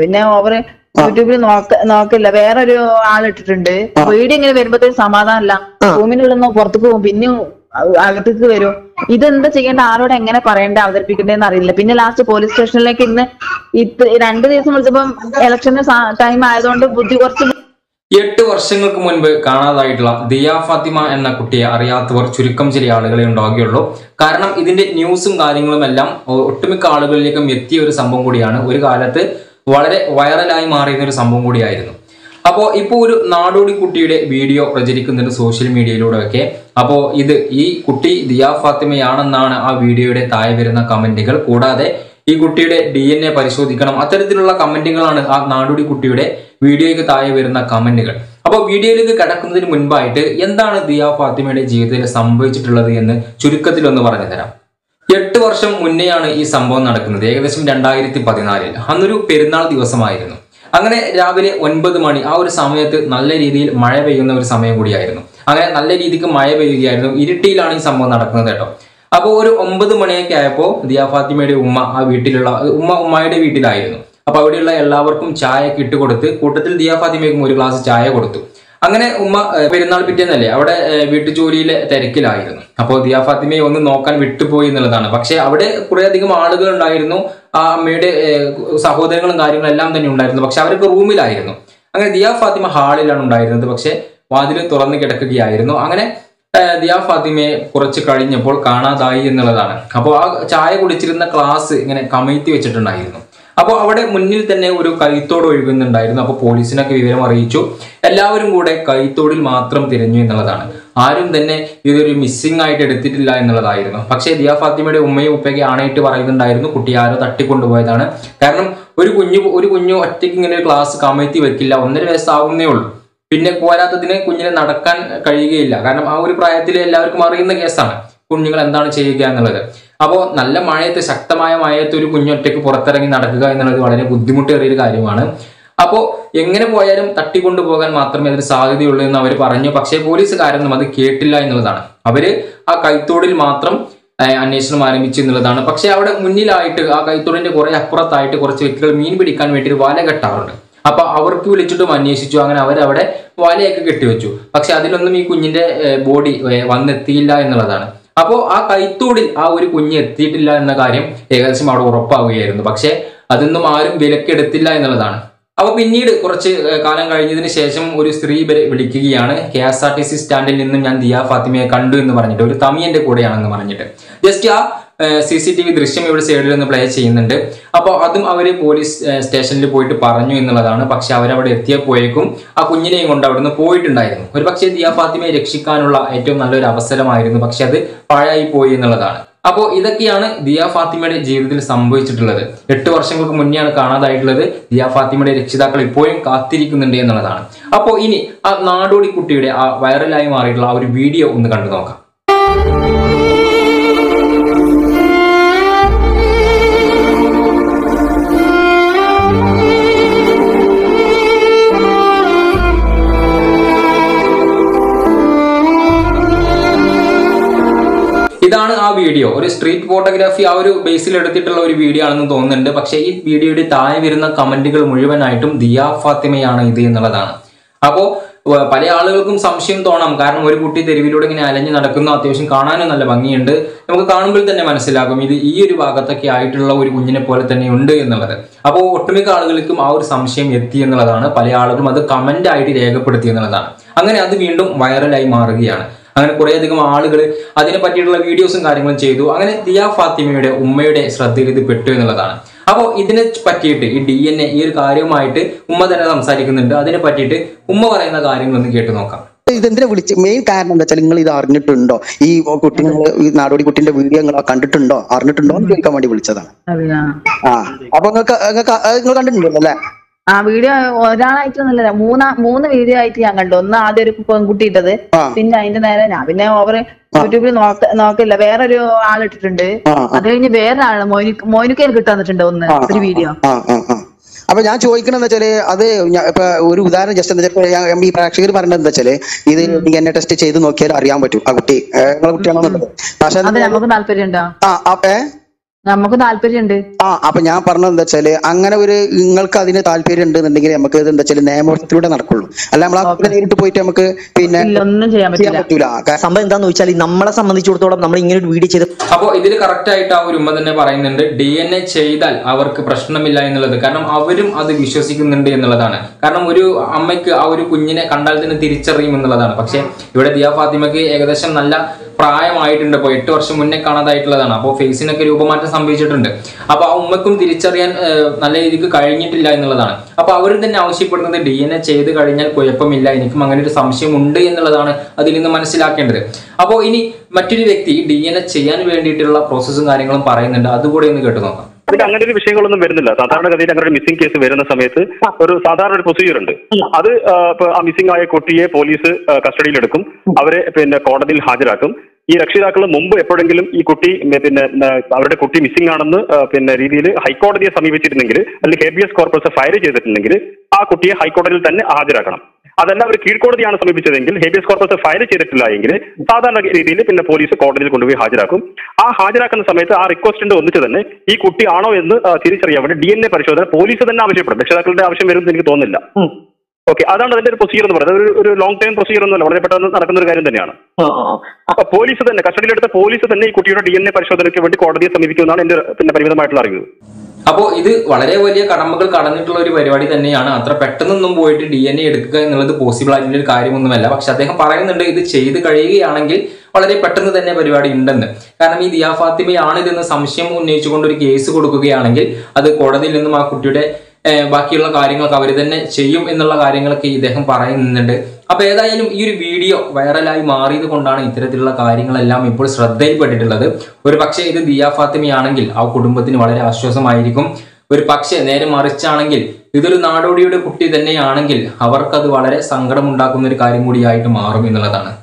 പിന്നെ ഓവർ യൂട്യൂബിൽ നോക്ക നോക്കില്ല വേറൊരു ആളിട്ടിട്ടുണ്ട് വീഡിയോ ഇങ്ങനെ വരുമ്പോഴത്തേക്കും സമാധാനമല്ല റൂമിനുള്ളിൽ നിന്ന് പുറത്തേക്ക് പോകും പിന്നെ അകത്തേക്ക് വരും ഇതെന്താ ചെയ്യേണ്ട ആരോട് എങ്ങനെ പറയണ്ടേ അവതരിപ്പിക്കണ്ടേന്ന് അറിയില്ല പിന്നെ ലാസ്റ്റ് പോലീസ് സ്റ്റേഷനിലേക്ക് ഇന്ന് ഇത്ര രണ്ട് ദിവസം വിളിച്ചപ്പം ഇലക്ഷന്റെ ടൈം ആയതുകൊണ്ട് ബുദ്ധി കുറച്ച് എട്ട് വർഷങ്ങൾക്ക് മുൻപ് കാണാതായിട്ടുള്ള ദിയ ഫാത്തിമ എന്ന കുട്ടിയെ അറിയാത്തവർ ചുരുക്കം ചില ആളുകളെ ഉണ്ടാവുകയുള്ളൂ കാരണം ഇതിന്റെ ന്യൂസും കാര്യങ്ങളും എല്ലാം ഒ- ഒട്ടുമിക്ക ആളുകളിലേക്കും എത്തിയ ഒരു സംഭവം കൂടിയാണ് ഒരു കാലത്ത് വളരെ വൈറലായി മാറിയിരുന്ന ഒരു സംഭവം കൂടിയായിരുന്നു അപ്പോൾ ഇപ്പോൾ ഒരു നാടോടി കുട്ടിയുടെ വീഡിയോ പ്രചരിക്കുന്നുണ്ട് സോഷ്യൽ മീഡിയയിലൂടെ ഒക്കെ അപ്പോൾ ഇത് ഈ കുട്ടി ദിയ ഫാത്തിമയാണെന്നാണ് ആ വീഡിയോയുടെ താഴെ വരുന്ന കമന്റുകൾ കൂടാതെ ഈ കുട്ടിയുടെ ഡി എൻ എ പരിശോധിക്കണം അത്തരത്തിലുള്ള കമന്റുകളാണ് ആ നാടോടി കുട്ടിയുടെ വീഡിയോയ്ക്ക് താഴെ വരുന്ന കമന്റുകൾ അപ്പോൾ വീഡിയോയിലേക്ക് കടക്കുന്നതിന് മുൻപായിട്ട് എന്താണ് ദിയ ഫാത്തിമയുടെ ജീവിതത്തിൽ സംഭവിച്ചിട്ടുള്ളത് എന്ന് ചുരുക്കത്തിൽ ഒന്ന് പറഞ്ഞു തരാം എട്ട് വർഷം മുന്നെയാണ് ഈ സംഭവം നടക്കുന്നത് ഏകദേശം രണ്ടായിരത്തി പതിനാലിൽ അന്നൊരു പെരുന്നാൾ ദിവസമായിരുന്നു അങ്ങനെ രാവിലെ ഒൻപത് മണി ആ ഒരു സമയത്ത് നല്ല രീതിയിൽ മഴ പെയ്യുന്ന ഒരു സമയം കൂടിയായിരുന്നു അങ്ങനെ നല്ല രീതിക്ക് മഴ പെയ്യുകയായിരുന്നു ഇരുട്ടിയിലാണ് ഈ സംഭവം നടക്കുന്നത് കേട്ടോ അപ്പോൾ ഒരു ഒമ്പത് മണിയൊക്കെ ആയപ്പോൾ ദിയ ഫാത്തിമയുടെ ഉമ്മ ആ വീട്ടിലുള്ള ഉമ്മ ഉമ്മയുടെ വീട്ടിലായിരുന്നു അപ്പൊ അവിടെയുള്ള എല്ലാവർക്കും ചായ ഒക്കെ ഇട്ട് കൊടുത്ത് കൂട്ടത്തിൽ ദിയ ഫാത്തിമയ്ക്കും ഒരു ഗ്ലാസ് ചായ കൊടുത്തു അങ്ങനെ ഉമ്മ ഏഹ്, പെരുന്നാൾ പിറ്റേന്നല്ലേ അവിടെ ഏഹ്, വീട്ടുജോലിയിലെ തിരക്കിലായിരുന്നു അപ്പോൾ ദിയ ഫാത്തിമയെ ഒന്ന് നോക്കാൻ വിട്ടുപോയി എന്നുള്ളതാണ് പക്ഷെ അവിടെ കുറെ അധികം ആളുകൾ ഉണ്ടായിരുന്നു ആ അമ്മയുടെ ഏഹ്, സഹോദരങ്ങളും കാര്യങ്ങളും എല്ലാം തന്നെ ഉണ്ടായിരുന്നു പക്ഷെ അവരൊക്കെ റൂമിലായിരുന്നു അങ്ങനെ ദിയ ഫാത്തിമ ഹാളിലാണ് ഉണ്ടായിരുന്നത് പക്ഷെ വാതിൽ തുറന്നു കിടക്കുകയായിരുന്നു അങ്ങനെ ഏഹ്, ദിയ ഫാത്തിമയെ കുറച്ച് കഴിഞ്ഞപ്പോൾ കാണാതായി എന്നുള്ളതാണ് അപ്പോൾ ആ ചായ കുടിച്ചിരുന്ന ക്ലാസ് ഇങ്ങനെ കമഴ്ത്തി വെച്ചിട്ടുണ്ടായിരുന്നു അപ്പോൾ അവിടെ മുന്നിൽ തന്നെ ഒരു കൈത്തോട് ഒഴുകുന്നുണ്ടായിരുന്നു അപ്പോൾ പോലീസിനൊക്കെ വിവരം അറിയിച്ചു എല്ലാവരും കൂടെ കൈത്തോടിൽ മാത്രം തിരഞ്ഞു എന്നുള്ളതാണ് ആരും തന്നെ ഇതൊരു മിസ്സിംഗ് ആയിട്ട് എടുത്തിട്ടില്ല എന്നുള്ളതായിരുന്നു പക്ഷേ ദിയ ഫാത്തിമയുടെ ഉമ്മയും ഉപ്പയൊക്കെ ആണയിട്ട് പറയുന്നുണ്ടായിരുന്നു കുട്ടി ആരോ തട്ടിക്കൊണ്ടുപോയതാണ് കാരണം ഒരു കുഞ്ഞു ഒരു കുഞ്ഞു ഒറ്റയ്ക്ക് ഇങ്ങനെ ഒരു ക്ലാസ് കമഴ്ത്തി വെക്കില്ല ഒന്നര വയസ്സാവുന്നേ ഉള്ളൂ പിന്നെ പോരാത്തതിന് കുഞ്ഞിനെ നടക്കാൻ കഴിയുകയില്ല കാരണം ആ ഒരു പ്രായത്തിൽ എല്ലാവർക്കും അറിയുന്ന കേസാണ് കുഞ്ഞുങ്ങൾ എന്താണ് ചെയ്യുക എന്നുള്ളത് അപ്പോൾ നല്ല മഴയത്ത് ശക്തമായ മഴയത്ത് ഒരു കുഞ്ഞൊറ്റയ്ക്ക് പുറത്തിറങ്ങി നടക്കുക എന്നുള്ളത് വളരെ ബുദ്ധിമുട്ടേറിയ ഒരു കാര്യമാണ് അപ്പോൾ എങ്ങനെ പോയാലും തട്ടിക്കൊണ്ടു പോകാൻ മാത്രമേ അതിന് സാധ്യതയുള്ളൂ എന്ന് അവർ പറഞ്ഞു പക്ഷേ പോലീസുകാരൊന്നും അത് കേട്ടില്ല എന്നുള്ളതാണ് അവര് ആ കൈത്തോടിൽ മാത്രം ഏഹ്, അന്വേഷണം ആരംഭിച്ചു എന്നുള്ളതാണ് പക്ഷേ അവിടെ മുന്നിലായിട്ട് ആ കൈത്തോടിന്റെ കുറെ അപ്പുറത്തായിട്ട് കുറച്ച് വ്യക്തികൾ മീൻ പിടിക്കാൻ വേണ്ടി ഒരു വല കെട്ടാറുണ്ട് അപ്പൊ അവർക്ക് വിളിച്ചിട്ടും അന്വേഷിച്ചു അങ്ങനെ അവരവിടെ വലയൊക്കെ കെട്ടിവെച്ചു പക്ഷെ അതിലൊന്നും ഈ കുഞ്ഞിന്റെ ബോഡി വന്നെത്തിയില്ല എന്നുള്ളതാണ് അപ്പോൾ ആ കൈത്തോടിൽ ആ ഒരു കുഞ്ഞ് എത്തിയിട്ടില്ല എന്ന കാര്യം ഏകദേശം അവിടെ ഉറപ്പാവുകയായിരുന്നു പക്ഷേ അതൊന്നും ആരും വിലക്കെടുത്തില്ല എന്നുള്ളതാണ് അപ്പൊ പിന്നീട് കുറച്ച് ഏഹ്, കാലം കഴിഞ്ഞതിന് ശേഷം ഒരു സ്ത്രീ ഇവരെ വിളിക്കുകയാണ് K S R T C സ്റ്റാൻഡിൽ നിന്നും ഞാൻ ദിയ ഫാത്തിമയെ കണ്ടു എന്ന് പറഞ്ഞിട്ട് ഒരു തമിയന്റെ കൂടെയാണെന്ന് പറഞ്ഞിട്ട് ജസ്റ്റ് ആ സി സി ടി വി ദൃശ്യം ഇവിടെ സൈഡിൽ നിന്ന് പ്ലേ ചെയ്യുന്നുണ്ട് അപ്പോൾ അതും അവർ പോലീസ് ഏഹ്, സ്റ്റേഷനിൽ പോയിട്ട് പറഞ്ഞു എന്നുള്ളതാണ് പക്ഷെ അവരവിടെ എത്തിയപ്പോഴേക്കും ആ കുഞ്ഞിനെയും കൊണ്ട് അവിടുന്ന് പോയിട്ടുണ്ടായിരുന്നു ഒരു പക്ഷേ ദിയ ഫാത്തിമയെ രക്ഷിക്കാനുള്ള ഏറ്റവും നല്ലൊരു അവസരമായിരുന്നു പക്ഷെ അത് പാഴായി പോയി എന്നുള്ളതാണ് അപ്പോൾ ഇതൊക്കെയാണ് ദിയ ഫാത്തിമയുടെ ജീവിതത്തിൽ സംഭവിച്ചിട്ടുള്ളത് എട്ട് വർഷങ്ങൾക്ക് മുന്നെയാണ് കാണാതായിട്ടുള്ളത് ദിയ ഫാത്തിമയുടെ രക്ഷിതാക്കൾ ഇപ്പോഴും കാത്തിരിക്കുന്നുണ്ട് എന്നുള്ളതാണ് അപ്പോൾ ഇനി ആ നാടോടി കുട്ടിയുടെ ആ വൈറലായി മാറിയിട്ടുള്ള ആ ഒരു വീഡിയോ ഒന്ന് കണ്ടു നോക്കാം ഇതാണ് ആ വീഡിയോ ഒരു സ്ട്രീറ്റ് ഫോട്ടോഗ്രാഫി ആ ഒരു ബേസിൽ എടുത്തിട്ടുള്ള ഒരു വീഡിയോ ആണെന്ന് തോന്നുന്നുണ്ട് പക്ഷേ ഈ വീഡിയോയുടെ താഴെ വരുന്ന കമന്റുകൾ മുഴുവനായിട്ടും ദിയ ഫാത്തിമയാണ് ഇത് എന്നുള്ളതാണ് അപ്പോൾ പല ആളുകൾക്കും സംശയം തോന്നാം കാരണം ഒരു കുട്ടി തെരുവിലൂടെ ഇങ്ങനെ അലഞ്ഞു നടക്കുന്നു അത്യാവശ്യം കാണാനും നല്ല ഭംഗിയുണ്ട് നമുക്ക് കാണുമ്പോൾ തന്നെ മനസ്സിലാകും ഇത് ഈ ഒരു ഭാഗത്തൊക്കെ ആയിട്ടുള്ള ഒരു കുഞ്ഞിനെ പോലെ തന്നെ ഉണ്ട് എന്നുള്ളത് അപ്പോൾ ഒട്ടുമിക്ക ആളുകൾക്കും ആ ഒരു സംശയം എത്തി എന്നുള്ളതാണ് പല ആളുകളും അത് കമന്റ് ആയിട്ട് രേഖപ്പെടുത്തി എന്നുള്ളതാണ് അങ്ങനെ അത് വീണ്ടും വൈറലായി മാറുകയാണ് അങ്ങനെ കുറേയധികം ആളുകൾ അതിനെ പറ്റിയിട്ടുള്ള വീഡിയോസും കാര്യങ്ങളും ചെയ്തു അങ്ങനെ ദിയ ഫാത്തിമയുടെ ഉമ്മയുടെ ശ്രദ്ധയിൽ ഇത് പെട്ടു എന്നുള്ളതാണ് അപ്പോൾ ഇതിനെ പറ്റിയിട്ട് ഈ ഡി എൻ എ ഈ ഒരു കാര്യവുമായിട്ട് ഉമ്മ തന്നെ സംസാരിക്കുന്നുണ്ട് അതിനെ പറ്റിയിട്ട് ഉമ്മ പറയുന്ന കാര്യങ്ങളൊന്ന് കേട്ടു നോക്കാം ഇതെന്തിനാ വിളിച്ച് മെയിൻ കാരണം എന്താ വെച്ചാൽ നിങ്ങൾ ഇത് അറിഞ്ഞിട്ടുണ്ടോ ഈ കുട്ടി നിങ്ങൾ ഈ നാടോടി കുട്ടിന്റെ വീഡിയോ നിങ്ങൾ കണ്ടിട്ടുണ്ടോ അറിഞ്ഞിട്ടുണ്ടോ എന്ന് ചോദിക്കാൻ വേണ്ടി വിളിച്ചതാണ് അറിയാം ആ അപ്പൊ നിങ്ങൾക്ക് നിങ്ങൾക്ക് നിങ്ങൾ കണ്ടിട്ടുണ്ടല്ലോ അല്ലേ ആ വീഡിയോ ഒരാളായിട്ടൊന്നുമല്ല മൂന്നാ മൂന്ന് വീഡിയോ ആയിട്ട് ഞാൻ കണ്ടു ഒന്ന് ആദ്യം ഒരു പെൺകുട്ടി ഇട്ടത് ആ. പിന്നെ അതിന്റെ നേരെ ഞാൻ പിന്നെ ഓവർ യൂട്യൂബിൽ നോക്ക നോക്കില്ല വേറൊരു ആളിട്ടിട്ടുണ്ട് ആ ആ അത് കഴിഞ്ഞ് വേറെ ആള് മോനിക്ക് മോനിക്കയിൽ കിട്ടാന്നിട്ടുണ്ട് ഒന്ന് ആ, ഒരു വീഡിയോ ആ ആ ആ അപ്പൊ ഞാൻ ചോദിക്കണെന്ന് വെച്ചാല് അത് ഞാ- ഇപ്പൊ ഒരു ഉദാഹരണം ജസ്റ്റ് എന്താ വെച്ചാൽ ഞാൻ ഈ പ്രേക്ഷകർ പറഞ്ഞത് എന്താ വെച്ചാല് ഇത് ഡി എൻ എ ടെസ്റ്റ് ചെയ്ത് നോക്കിയാൽ അറിയാൻ പറ്റും ആ കുട്ടി ഏ, നിങ്ങളെ കുട്ടിയാണെന്നുള്ളത് പക്ഷെ അത് നമുക്ക് താല്പര്യം ഉണ്ടോ ആ അപ്പൊ ഏ? നമുക്ക് താല്പര്യമുണ്ട് ആ അപ്പൊ ഞാൻ പറഞ്ഞത് എന്താ വെച്ചാല് അങ്ങനെ ഒരു നിങ്ങൾക്ക് അതിന് താല്പര്യം ഉണ്ടെന്നുണ്ടെങ്കിൽ നമുക്ക് ഇത് എന്താ വെച്ചാല് നിയമത്തിലൂടെ നടക്കുള്ളൂ അല്ല നമ്മൾ ആ നേരിട്ട് പോയിട്ട് നമുക്ക് പിന്നെ ഇല്ല ഒന്നും ചെയ്യാൻ ചെയ്യാൻ പറ്റില്ല പറ്റൂല കാരണം സംഭവം എന്താന്ന് വെച്ചാൽ നമ്മളെ സംബന്ധിച്ചിടത്തോളം നമ്മൾ ഇങ്ങനെ ഒരു വീഡിയോ ചെയ്ത് അപ്പോൾ ഇതിൽ കറക്റ്റ് ആയിട്ട് ആ ഒരു ഉമ്മ തന്നെ പറയുന്നുണ്ട് ഡി എൻ എ ചെയ്താൽ അവർക്ക് പ്രശ്നമില്ല എന്നുള്ളത് കാരണം അവരും അത് വിശ്വസിക്കുന്നുണ്ട് എന്നുള്ളതാണ് കാരണം ഒരു അമ്മയ്ക്ക് ആ ഒരു കുഞ്ഞിനെ കണ്ടാൽ തന്നെ തിരിച്ചറിയും എന്നുള്ളതാണ് പക്ഷേ ഇവിടെ ദിയ ഫാത്തിമയ്ക്ക് ഏകദേശം നല്ല പ്രായമായിട്ടുണ്ട് ഇപ്പോൾ എട്ട് വർഷം മുന്നേ കാണാതായിട്ടുള്ളതാണ് അപ്പോൾ ഫേസിനൊക്കെ രൂപമാറ്റം സംഭവിച്ചിട്ടുണ്ട് അപ്പോൾ ആ ഉമ്മക്കും തിരിച്ചറിയാൻ ഏഹ്, നല്ല രീതിക്ക് കഴിഞ്ഞിട്ടില്ല എന്നുള്ളതാണ് അപ്പോൾ അവർ തന്നെ ആവശ്യപ്പെടുന്നത് ഡി എൻ എ ചെയ്ത് കഴിഞ്ഞാൽ കുഴപ്പമില്ല എനിക്കും അങ്ങനെ ഒരു സംശയം ഉണ്ട് എന്നുള്ളതാണ് അതിൽ നിന്ന് മനസ്സിലാക്കേണ്ടത് അപ്പോൾ ഇനി മറ്റൊരു വ്യക്തി ഡി എൻ എ ചെയ്യാൻ വേണ്ടിയിട്ടുള്ള പ്രോസസ്സും കാര്യങ്ങളും പറയുന്നുണ്ട് അതുകൂടെ ഒന്ന് കേട്ടു നോക്കാം അതിൽ അങ്ങനെ ഒരു വിഷയങ്ങളൊന്നും വരുന്നില്ല സാധാരണഗതിയിൽ അങ്ങനെ ഒരു മിസ്സിംഗ് കേസ് വരുന്ന സമയത്ത് ഒരു സാധാരണ ഒരു പ്രൊസീജിയർ ഉണ്ട് അത് ആ, ഇപ്പൊ ആ മിസ്സിംഗ് ആയ കുട്ടിയെ പോലീസ് കസ്റ്റഡിയിലെടുക്കും അവരെ പിന്നെ കോടതിയിൽ ഹാജരാക്കും ഈ രക്ഷിതാക്കൾ മുമ്പ് എപ്പോഴെങ്കിലും ഈ കുട്ടി ഉം, പിന്നെ ആ, അവരുടെ കുട്ടി മിസ്സിംഗ് ആണെന്ന് ആ, പിന്നെ രീതിയിൽ ഹൈക്കോടതിയെ സമീപിച്ചിരുന്നെങ്കിൽ അല്ലെങ്കിൽ ഹേബിയസ് കോർപ്പസ് ഫയൽ ചെയ്തിട്ടുണ്ടെങ്കിൽ ആ കുട്ടിയെ ഹൈക്കോടതിയിൽ തന്നെ ഹാജരാക്കണം അതല്ല അവർ കീഴ്ക്കോടതിയാണ് സമീപിച്ചതെങ്കിൽ ഹേബിയസ് കോർപ്പസ് ഫയൽ ചെയ്തിട്ടില്ല എങ്കിൽ സാധാരണ രീതിയിൽ പിന്നെ പോലീസ് കോടതിയിൽ കൊണ്ടുപോയി ഹാജരാക്കും ആ ഹാജരാക്കുന്ന സമയത്ത് ആ റിക്വസ്റ്റിന്റെ ഒന്നിച്ച് തന്നെ ഈ കുട്ടി ആണോ എന്ന് ആ, തിരിച്ചറിയാൻ വേണ്ടി ഡി എൻ എ പരിശോധന പോലീസ് തന്നെ ആവശ്യപ്പെടും രക്ഷിതാക്കളുടെ ആവശ്യം വരും എന്ന് എനിക്ക് തോന്നുന്നില്ല ഓക്കെ അതാണ് അതിന്റെ ഒരു പ്രൊസീജിയർ എന്ന് പറയുന്നത് ഒരു- ഒരു ലോങ് ടൈം പ്രൊസീജിയർ ഒന്നുമല്ല വളരെ പെട്ടെന്ന് നടക്കുന്ന ഒരു കാര്യം തന്നെയാണ് അപ്പൊ പോലീസ് തന്നെ കസ്റ്റഡിയിലെടുത്ത പോലീസ് തന്നെ ഈ കുട്ടിയുടെ ഡി എൻ എ പരിശോധനയ്ക്ക് വേണ്ടി കോടതിയെ സമീപിക്കുമെന്നാണ് എന്റെ പിന്നെ പരിമിതമായിട്ടുള്ള അറിവ് അപ്പോൾ ഇത് വളരെ വലിയ കടമ്പകൾ കടന്നിട്ടുള്ള ഒരു പരിപാടി തന്നെയാണ് അത്ര പെട്ടെന്നൊന്നും പോയിട്ട് ഡി എൻ എ എടുക്കുക എന്നുള്ളത് പോസിബിൾ ആയിട്ടുള്ള ഒരു കാര്യമൊന്നുമല്ല പക്ഷെ അദ്ദേഹം പറയുന്നുണ്ട് ഇത് ചെയ്ത് കഴിയുകയാണെങ്കിൽ വളരെ പെട്ടെന്ന് തന്നെ പരിപാടി ഉണ്ടെന്ന് കാരണം ഈ ദിയാ ഫാത്തിമയാണ് ഇതെന്ന് സംശയം ഉന്നയിച്ചുകൊണ്ട് ഒരു കേസ് കൊടുക്കുകയാണെങ്കിൽ അത് കോടതിയിൽ നിന്നും ആ കുട്ടിയുടെ ഏഹ്, ബാക്കിയുള്ള കാര്യങ്ങളൊക്കെ അവർ തന്നെ ചെയ്യും എന്നുള്ള കാര്യങ്ങളൊക്കെ ഇദ്ദേഹം പറയുന്നുണ്ട് അപ്പൊ ഏതായാലും ഈ ഒരു വീഡിയോ വൈറലായി മാറിയത് കൊണ്ടാണ് ഇത്തരത്തിലുള്ള കാര്യങ്ങളെല്ലാം ഇപ്പോൾ ശ്രദ്ധയിൽപ്പെട്ടിട്ടുള്ളത് ഒരു പക്ഷേ ഇത് ദിയാ ഫാത്തിമയാണെങ്കിൽ ആ കുടുംബത്തിന് വളരെ ആശ്വാസമായിരിക്കും ഒരു പക്ഷേ നേരെ മറിച്ചാണെങ്കിൽ ഇതൊരു നാടോടിയുടെ കുട്ടി തന്നെയാണെങ്കിൽ അവർക്കത് വളരെ സങ്കടമുണ്ടാക്കുന്ന ഒരു കാര്യം കൂടിയായിട്ട് മാറും എന്നുള്ളതാണ്